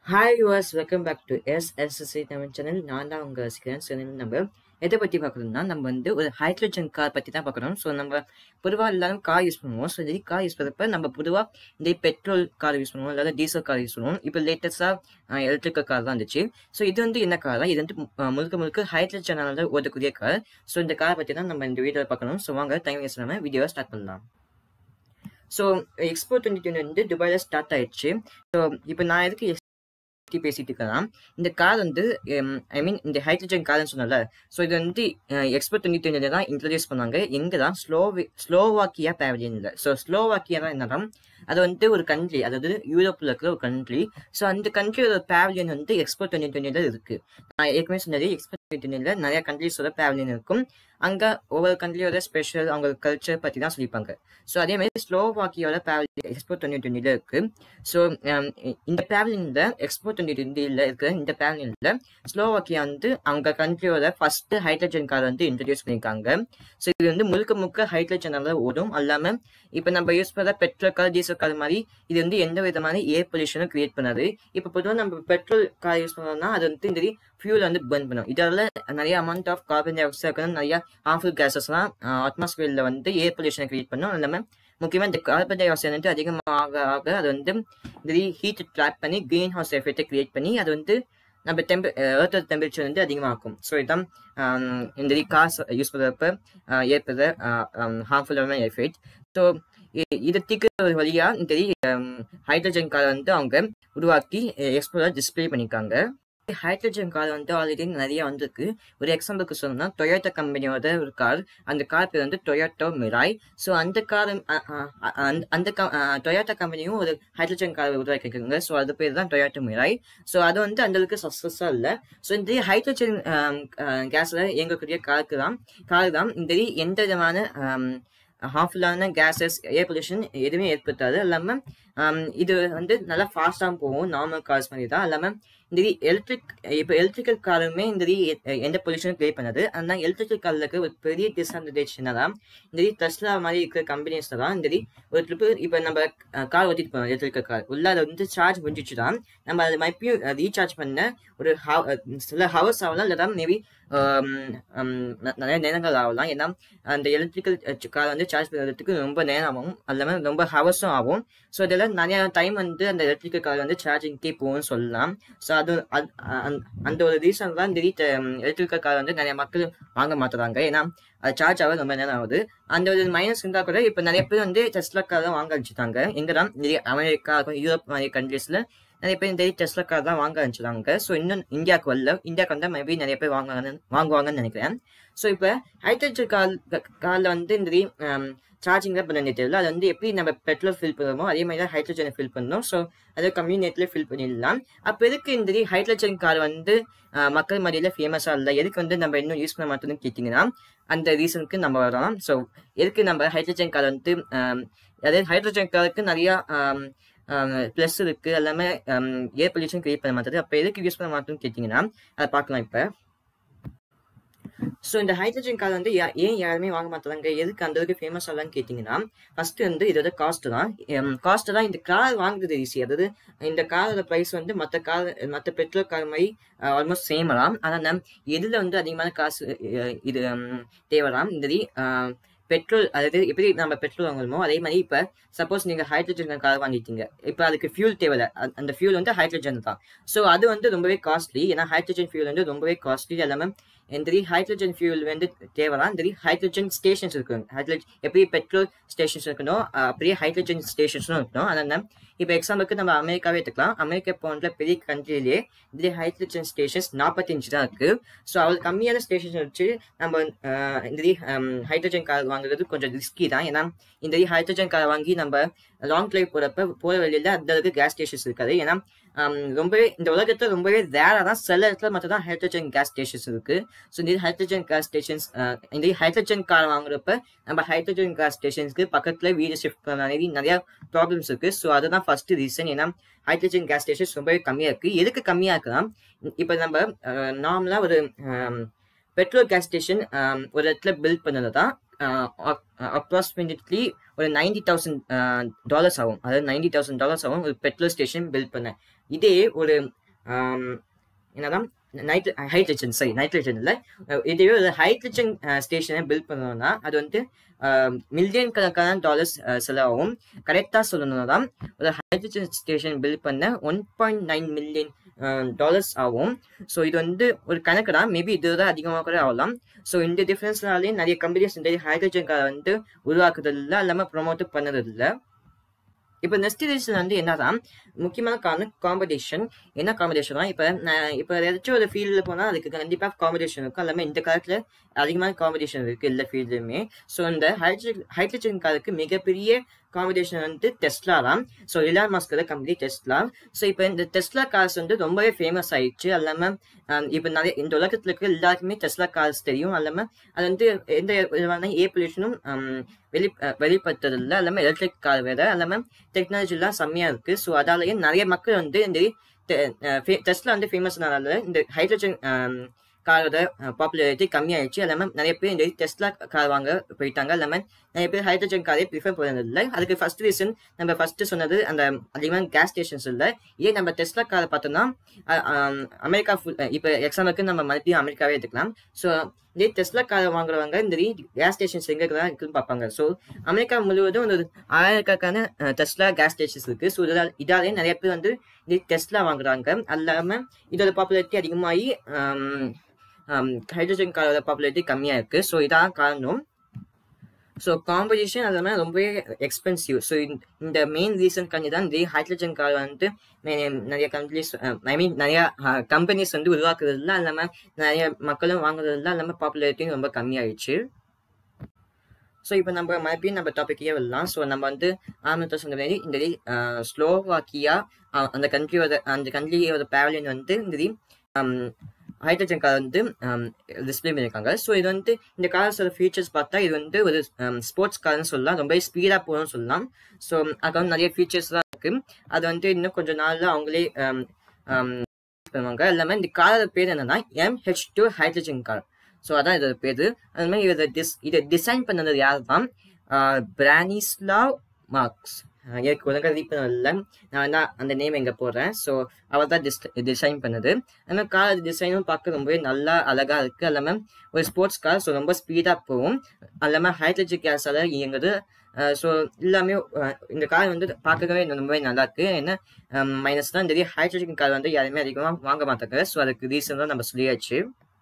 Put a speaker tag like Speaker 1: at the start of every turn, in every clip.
Speaker 1: hi US welcome back to S SSC Tamil channel நான் தான் உங்கள் சிக்கன் சேனல் நம்ம எதை பற்றி பார்க்குறோம்னா நம்ம வந்து ஒரு ஹைட்ரஜன் கார் பற்றி தான் பார்க்குறோம் ஸோ நம்ம பொதுவாக எல்லாரும் கார் யூஸ் பண்ணுவோம் ஸோ இந்த கார் யூஸ் பண்ணுறப்ப நம்ம பொதுவாக இந்த பெட்ரோல் கார் யூஸ் பண்ணுவோம் இல்லாத டீசல் கார் யூஸ் பண்ணுவோம் இப்போ லேட்டஸ்ட்டாக எலக்ட்ரிக்கல் கார் தான் இருந்துச்சு ஸோ இது வந்து என்ன கார் தான் இது வந்து அஹ், முழுக்க முழுக்க ஹைட்ரஜனால் ஓடக்கூடிய கார் ஸோ இந்த காரை பற்றி தான் நம்ம இந்த வீடியோவில் பார்க்கணும் ஸோ வாங்க டைம் வேஸ்ட் நம்ம வீடியோவை ஸ்டார்ட் பண்ணலாம் ஸோ எக்ஸ்போ டுவெண்ட்டி டுவெண்ட்டி வந்து துபாயில் ஸ்டார்ட் ஆயிடுச்சு ஸோ இப்போ நான் எதுக்கு பற்றி பேசிட்டு இருக்கலாம் இந்த கார் வந்து ஐ மீன் இந்த ஹைட்ரஜன் கார்னு சொன்னல ஸோ இது வந்து எக்ஸ்போ டுவெண்ட்டி டுவெண்ட்டி தான் இன்ட்ரடியூஸ் பண்ணாங்க எங்கே தான் ஸ்லோவி ஸ்லோவாக்கியா பேவலியன்ல ஸோ ஸ்லோவாக்கியா தான் என்னன்னா அது வந்து ஒரு கண்ட்ரி அதாவது யூரோப்பில் இருக்கிற ஒரு கண்ட்ரி ஸோ அந்த கண்ட்ரியோட பேவலியன் வந்து எக்ஸ்போ டுவெண்ட்டி டுவெண்ட்டியில் இருக்கு நான் ஏற்கனவே சொன்னது எக்ஸ்போ டுவெண்ட்டி டுவெண்ட்டியில் நிறைய கண்ட்ரிஸோட பேவலியன் இருக்கும் அங்கே ஒவ்வொரு கண்ட்ரியோட ஸ்பெஷல் அவங்க கல்ச்சர் பற்றி தான் சொல்லிப்பாங்க ஸோ அதே மாதிரி ஸ்லோவாக்கியோட பேவலியன் எக்ஸ்போ டுவெண்ட்டி டுவெண்ட்டியில் இருக்கு ஸோ இந்த பேவலியனில் எக்ஸ்போ டுவெண்ட்டி டுவெண்ட்டியில் இருக்கிற இந்த பேவலியனில் ஸ்லோவாக்கியா வந்து அவங்க கண்ட்ரியோட ஃபர்ஸ்ட் ஹைட்ரஜன் கார் வந்து இன்ட்ரடியூஸ் பண்ணியிருக்காங்க ஸோ இது வந்து முழுக்க முழுக்க ஹைட்ரஜனால ஓடும் அல்லாமல் இப்போ நம்ம யூஸ் பண்ணுற பெட்ரோல் கார் டீசல் கார் மாதிரி இது வந்து எந்த விதமான ஏர் பொல்யூஷனும் கிரியேட் பண்ணாது இப்போ பொதுவாக நம்ம பெட்ரோல் கார் யூஸ் பண்ணோம்னா அது வந்து இந்த ஃபியூல் வந்து பர்ன் பண்ணும் இதால நிறைய amount of carbon dioxide நிறைய ஹார்ம்ஃபுல் கேசஸ்லாம் அட்மாஸ்பியரில் வந்து ஏர் பொல்யூஷனை கிரியேட் பண்ணும் அது இல்லாமல் முக்கியமாக இந்த கார்பன் டை ஆக்சைடு வந்து அதிகமாக ஆக அது வந்து இந்த ஹீட் ட்ராப் பண்ணி க்ரீன் ஹவுஸ் எஃபெக்டை கிரியேட் பண்ணி அது வந்து நம்ம டெம்பே ஏர்த்தோட டெம்பரேச்சர் வந்து அதிகமாகும் ஸோ இதான் ஆம், இந்த காசு யூஸ் பண்ணுறப்ப ஏற்படுற ஹார்ம்ஃபுல்லான எஃபெக்ட் ஸோ இதை தீர்க்கிற ஒரு வழியாக இந்த ஹைட்ரஜன் காரை வந்து அவங்க உருவாக்கி எக்ஸ்போல டிஸ்ப்ளே பண்ணியிருக்காங்க ஹைட்ரஜன் கார் வந்து ஆல்ரெடி நிறைய வந்திருக்கு ஒரு எக்ஸாம்பிளுக்கு சொல்லணும்னா டொயோட்டா கம்பெனியோட ஒரு கார் அந்த கார் பேர் வந்து டொயோட்டோ மிராய் ஸோ அந்த கார் அந்த டொயோட்டா கம்பெனியும் ஒரு ஹைட்ரஜன் கார் உருவாக்கியிருக்காங்க ஸோ அது பேர் தான் டொயோட்டோ மிராய் ஸோ அது வந்து அந்த அளவுக்கு சக்ஸஸாக இல்லை ஸோ இந்த ஹைட்ரஜன் கேஸில் இயங்கக்கூடிய காருக்கு தான் கார் தான் இந்த எந்த விதமான ஹார்ம்ஃபுல்லான கேஸஸ் ஏர் பொல்யூஷன் எதுவுமே ஏற்படுத்தாது இல்லாமல் இது வந்து நல்லா ஃபாஸ்ட்டாக போகும் நார்மல் கார்ஸ் மாதிரி தான் இல்லாமல் இந்த எலக்ட்ரிக் இப்போ எலக்ட்ரிக்கல் காருமே இந்த எ- எந்த பொல்யூஷனும் கிரியேட் பண்ணாது ஆனால் எலக்ட்ரிக்கல் காரில் இருக்க ஒரு பெரிய டிஸ்அட்வான்டேஜ் என்னன்னா இந்த டெஸ்லா மாதிரி இருக்கிற கம்பெனிஸ் தான் இந்த ஒரு ட்ரிப்பு இப்போ நம்ம கார் ஓட்டிட்டு போனோம் எலக்ட்ரிக்கல் கார் உள்ள அதை வந்து சார்ஜ் முடிஞ்சிச்சு தான் நம்ம அதை மறுபடியும் ரீசார்ஜ் பண்ண ஒரு ஹவ- சில ஹவர்ஸ் ஆகலாம் இல்லை மேபி நிறைய நேரங்கள் ஆகலாம் ஏன்னா அந்த எலக்ட்ரிக்கல் கார் வந்து சார்ஜ் பண்ணுறதுக்கு ரொம்ப நேரம் ஆகும் அது இல்லாமல் ரொம்ப ஹவர்ஸும் ஆகும் ஸோ இதெல்லாம் நிறைய டைம் வந்து அந்த எலக்ட்ரிக்கல் கார் வந்து சார்ஜிங்க்கே போகும்னு சொல்லலாம் ஸோ அது அது- அந்த- அந்த ஒரு ரீசன் தான் திடீர் எலக்ட்ரிக்கல் கார் வந்து நிறைய மக்கள் வாங்க மாட்டுறாங்க ஏன்னா அது சார்ஜ் ஆக ரொம்ப நேரம் ஆகுது அந்த ஒரு மைனஸ் இருந்தால் கூட இப்போ நிறைய பேர் வந்து டெஸ்லா கார் தான் வாங்க ஆரம்பிச்சுட்டாங்க எங்கே தான் நிறைய அமெரிக்கா யூரோப் மாதிரி கண்ட்ரீஸில் நிறைய பேர் இந்த டெஸ்லா கார் தான் வாங்க ஆரம்பிச்சிட்டாங்க ஸோ இன்னும் இந்தியாவுக்கு வரல இந்தியாவுக்கு வந்தால் மேபி நிறைய பேர் வாங்குவாங்க வாங்குவாங்கன்னு நினைக்கிறேன் ஸோ இப்போ ஹைட்ரஜன் கார் காரில் வந்து இந்த சார்ஜிங் தான் பண்ண தெரியல அது வந்து எப்படி நம்ம பெட்ரோல் ஃபில் பண்ணுறோமோ அதே மாதிரி தான் ஹைட்ரஜனை ஃபில் பண்ணணும் ஸோ அதை கம்மி நேரத்தில் ஃபில் பண்ணிடலாம் அப்போ எதுக்கு இந்த ஹைட்ரஜன் கார் வந்து அஹ், மக்கள் மத்தியில் ஃபேமஸாக இல்லை எதுக்கு வந்து நம்ம இன்னும் யூஸ் பண்ண மாட்டோம்னு கேட்டிங்கன்னா அந்த ரீசனுக்கு நம்ம வரலாம் ஸோ எதுக்கு நம்ம ஹைட்ரஜன் கார் வந்து அஹ், அதாவது ஹைட்ரஜன் காருக்கு நிறையா ப்ளஸ் இருக்கு எல்லாமே ஏர் பொல்யூஷன் கிரியேட் பண்ண மாட்டேது அப்போ எதுக்கு யூஸ் பண்ண மாட்டோம்னு கேட்டிங்கன்னா அதை பார்க்கலாம் இப்போ ஸோ இந்த ஹைட்ரஜன் கார் வந்து யா- ஏன் யாருமே வாங்க மாட்டாங்க எதுக்கு அந்த அளவுக்கு ஃபேமஸ் ஆகலான்னு கேட்டிங்கன்னா ஃபர்ஸ்ட் வந்து இதோட காஸ்ட் தான் காஸ்ட் தான் இந்த கார் வாங்குறது ஈஸி அதாவது இந்த காரோட ப்ரைஸ் வந்து மற்ற கார் மற்ற பெட்ரோல் கார் மாதிரி ஆல்மோஸ்ட் சேம் தான் ஆனால் நம் எதில் வந்து அதிகமான காசு அஹ், இது ஹம், தேவைலாம் இந்த பெட்ரோல் அதாவது எப்படி நம்ம பெட்ரோல் வாங்குறோமோ அதே மாதிரி இப்போ சப்போஸ் நீங்கள் ஹைட்ரஜன் கார் வாங்கிட்டீங்க இப்போ அதுக்கு ஃபியூல் தேவையில்ல அ- அந்த ஃபியூல் வந்து ஹைட்ரஜன் தான் ஸோ அது வந்து ரொம்பவே காஸ்ட்லி ஏன்னா ஹைட்ரஜன் ஃபியூல் வந்து ரொம்பவே காஸ்ட்லி எல்லாமே இந்த ஹைட்ரஜன் ஃபியூல் வந்து தேவைதான் இந்த ஹைட்ரஜன் ஸ்டேஷன்ஸ் இருக்கு ஹைட்ரஜன் எப்படி பெட்ரோல் ஸ்டேஷன்ஸ் இருக்கணும் அஹ் அப்படியே ஹைட்ரஜன் ஸ்டேஷன்ஸும் இருக்கணும் அதனால இப்போ எக்ஸாம்பிளுக்கு நம்ம அமெரிக்காவே எடுத்துக்கலாம் அமெரிக்கா போன்ற பெரிய கண்ட்ரிலேயே இந்த ஹைட்ரஜன் ஸ்டேஷன்ஸ் நாற்பத்தஞ்சு தான் இருக்கு ஸோ அவ்வளோ கம்மியான ஸ்டேஷன்ஸ் வச்சு நம்ம அஹ், இந்த ஹைட்ரஜன் கார் வாங்குறது கொஞ்சம் ரிஸ்கி தான் ஏன்னா இந்த ஹைட்ரஜன் கார் வாங்கி நம்ம லாங் டிரைவ் போகிறப்ப போகிற வழியில் அந்த அளவுக்கு கேஸ் ஸ்டேஷன்ஸ் இருக்காது ஏன்னா ஹம், ரொம்பவே இந்த உலகத்தில் ரொம்பவே ரேராக தான் சில இடத்துல மட்டும் தான் ஹைட்ரஜன் கேஸ் ஸ்டேஷன்ஸ் இருக்கு ஸோ இந்த ஹைட்ரஜன் கேஸ் ஸ்டேஷன்ஸ் இந்த ஹைட்ரஜன் கார் வாங்குறப்ப நம்ம ஹைட்ரஜன் கேஸ் ஸ்டேஷன்ஸ்க்கு பக்கத்தில் வீடு ஷிஃப்ட் பண்ண மாதிரி நிறைய ப்ராப்ளம்ஸ் இருக்கு ஸோ அதுதான் ஃபர்ஸ்ட் ரீசன் ஏன்னா ஹைட்ரஜன் கேஸ் ஸ்டேஷன்ஸ் ரொம்பவே கம்மியாக இருக்கு எதுக்கு கம்மியாக இருக்குன்னா இப்போ நம்ம நார்மலாக ஒரு பெட்ரோல் கேஸ் ஸ்டேஷன் ஒரு இடத்துல பில்ட் பண்ணது தான் அப்ராக்சிமேட்லி ஒரு நைன்டி தௌசண்ட் டாலர்ஸ் ஆகும் அதாவது நைன்டி தௌசண்ட் டாலர்ஸ் ஆகும் ஒரு பெட்ரோல் ஸ்டேஷன் பில்ட் பண்ண இதே ஒரு ஆம், என்னதான் நைட் ஹைட்ரஜன் சரி நைட்ரஜன் இல்லை இதுவே ஒரு ஹைட்ரஜன் ஸ்டேஷனை பில்ட் பண்ணணும்னா அது வந்து மில்லியன் கணக்கான டாலர்ஸ் செலவாகும் கரெக்டாக சொல்லணும்னா தான் ஒரு ஹைட்ரஜன் ஸ்டேஷன் பில்ட் பண்ண one point nine million dollars ஆகும் ஸோ இது வந்து ஒரு கணக்கு தான் மேபி இதுதான் அதிகமாக கூட ஆகலாம் ஸோ இந்த டிஃப்ரென்ஸ்னாலே நிறைய கம்பெனிஸ் இந்த ஹைட்ரஜன் காரை வந்து உருவாக்குறது இல்லை இல்லாமல் ப்ரொமோட் பண்ணது இல்லை இப்போ நெக்ஸ்ட் ரீசன் வந்து என்னதான் முக்கியமான காரணம் காம்படிஷன் என்ன காம்படிஷனா இப்போ நான் இப்போ ஏதாச்சும் ஒரு ஃபீல்டில் போனால் அதுக்கு கண்டிப்பாக காம்படிஷன் இருக்கும் எல்லாமே இந்த காலத்தில் அதிகமான காம்படிஷன் இருக்குது எல்லா ஃபீல்டுலையுமே ஸோ இந்த ஹைட்ரஜன் ஹைட்ரஜன் காருக்கு மிகப்பெரிய காம்படிஷன் வந்து டெஸ்லா தான் ஸோ இலான் மாஸ்கோட கம்பெனி டெஸ்லா ஸோ இப்போ இந்த டெஸ்லா கார்ஸ் வந்து ரொம்பவே ஃபேமஸ் ஆயிடுச்சு அது இல்லாமல் இப்போ நிறைய இந்த உலகத்தில் இருக்க எல்லாருக்குமே டெஸ்லா கார்ஸ் தெரியும் அது இல்லாமல் அது வந்து எந்த விதமான ஏ பொல்யூஷனும் வெளி அஹ் வெளிப்படுத்துறது இல்லை எல்லாமே எலக்ட்ரிக் கார் வேற எல்லாமே டெக்னாலஜிலாம் செம்மையாக இருக்குது ஸோ அதாலேயே நிறைய மக்கள் வந்து இந்த டெஸ்ட்ல வந்து ஃபேமஸ்னால இந்த ஹைட்ரஜன் காரோட பாப்புலாரிட்டி கம்மியாயிடுச்சு எல்லாமே நிறைய பேர் இந்த டெஸ்ட்லா கார் வாங்க போயிட்டாங்க எல்லாமே நிறைய பேர் ஹைட்ரஜன் காரை ப்ரிஃபர் பண்ணது இல்லை அதுக்கு ஃபர்ஸ்ட் ரீசன் நம்ம ஃபர்ஸ்ட் சொன்னது அந்த அதிகமான கேஸ் ஸ்டேஷன்ஸ் இல்லை இதே நம்ம டெஸ்ட்லா காரை பார்த்தோம்னா அஹ், ஆம், அமெரிக்கா ஃபுல் இப்போ எக்ஸாம்பிளுக்கு நம்ம மறுபடியும் அமெரிக்காவே எடுத்துக்கலாம் ஸோ இதே டெஸ்லா காரை வாங்குறவங்க இந்த கேஸ் ஸ்டேஷன்ஸ் எங்கே தான் இருக்குன்னு பார்ப்பாங்க ஸோ அமெரிக்கா முழுவதும் ஒரு ஆயிரக்கணக்கான டெஸ்லா கேஸ் ஸ்டேஷன்ஸ் இருக்கு ஸோ இதால் இதாலே நிறைய பேர் வந்து இது டெஸ்லா வாங்குறாங்க அது இல்லாமல் இதோட பாப்புலாரிட்டி அதிகமாகி ஹைட்ரஜன் காரோட பாப்புலாரிட்டி கம்மியாக இருக்கு ஸோ இதான் காரணம் ஸோ காம்படிஷன் அது இல்லாமல் ரொம்பவே எக்ஸ்பென்சிவ் ஸோ இந்த மெயின் ரீசன் கண்டி தான் இந்த ஹைட்ரஜன் கார் வந்து மே- நிறைய கம்பெனிஸ் ஐ மீன் நிறைய கம்பெனிஸ் வந்து உருவாக்குறது இல்லை அது இல்லாமல் நிறைய மக்களும் வாங்குறது இல்லை அது இல்லாமல் பாப்புலாரிட்டியும் ரொம்ப கம்மியாயிடுச்சு ஸோ இப்போ நம்ம மறுபடியும் நம்ம டாபிக்கே வரலாம் ஸோ நம்ம வந்து ஆரம்பத்தில் சொன்ன மாதிரி இந்த ஸ்லோவாக்கியா அஹ், அந்த கண்ட்ரியோட அந்த கண்ட்ரியோட பேவலியன் வந்து இந்த ஹைட்ரஜன் கார் வந்து டிஸ்பிளே பண்ணியிருக்காங்க ஸோ இது வந்து இந்த கார்ஸோட ஃபீச்சர்ஸ் பார்த்தா இது வந்து ஒரு ஸ்போர்ட்ஸ் கார்னு சொல்லலாம் ரொம்ப ஸ்பீடாக போகணும்னு சொல்லலாம் ஸோ அதுக்கு வந்து நிறைய ஃபீச்சர்ஸ்லாம் இருக்கு அது வந்து இன்னும் கொஞ்சம் நாளில் அவங்களே um, um, பண்ணுவாங்க எல்லாமே இந்த காரோட பேர் என்னன்னா MH two hydrogen car so அதான் இதோட பேர் அது மாதிரி இதை டிஸ் இதை டிசைன் பண்ணது யார் தான் பிரானிஸ்லாவ் மார்க்ஸ் எனக்கு ஒழுங்காக ரீட் பண்ணல நான் தான் அந்த நேம் எங்கே போடுறேன் ஸோ அவர் தான் டிஸ் டிசைன் பண்ணது அந்த கார் டிசைனும் பார்க்க ரொம்பவே நல்லா அழகாக இருக்குது எல்லாமே ஒரு ஸ்போர்ட்ஸ் கார் ஸோ ரொம்ப ஸ்பீடாக போகும் எல்லாமே ஹைட்ரஜன் கேஸால் இயங்குது ஸோ எல்லாமே அஹ், இந்த கார் வந்து பார்க்கவே ரொம்பவே நல்லா இருக்கு ஏன்னா மைனஸ் தான் இந்த ஹைட்ரஜன் கார் வந்து யாருமே அதிகமாக வாங்க மாட்டாங்க ஸோ அதுக்கு ரீசன் தான் நம்ம சொல்லியாச்சு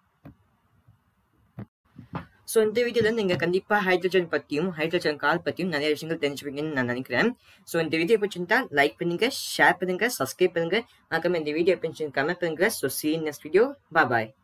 Speaker 1: ஸோ இந்த வீடியோவில் நீங்கள் கண்டிப்பாக ஹைட்ரஜன் பற்றியும் ஹைட்ரஜன் கார் பற்றியும் நிறைய விஷயங்கள் தெரிஞ்சுப்பீங்கன்னு நான் நினைக்கிறேன் ஸோ இந்த வீடியோ பிடிச்சிருந்தா லைக் பண்ணுங்க ஷேர் பண்ணுங்க சப்ஸ்கிரைப் பண்ணுங்க மறக்காம இந்த வீடியோ பிடிச்சிருக்காம பண்ணுங்க ஸோ சீன் நெக்ஸ்ட் வீடியோ பாய்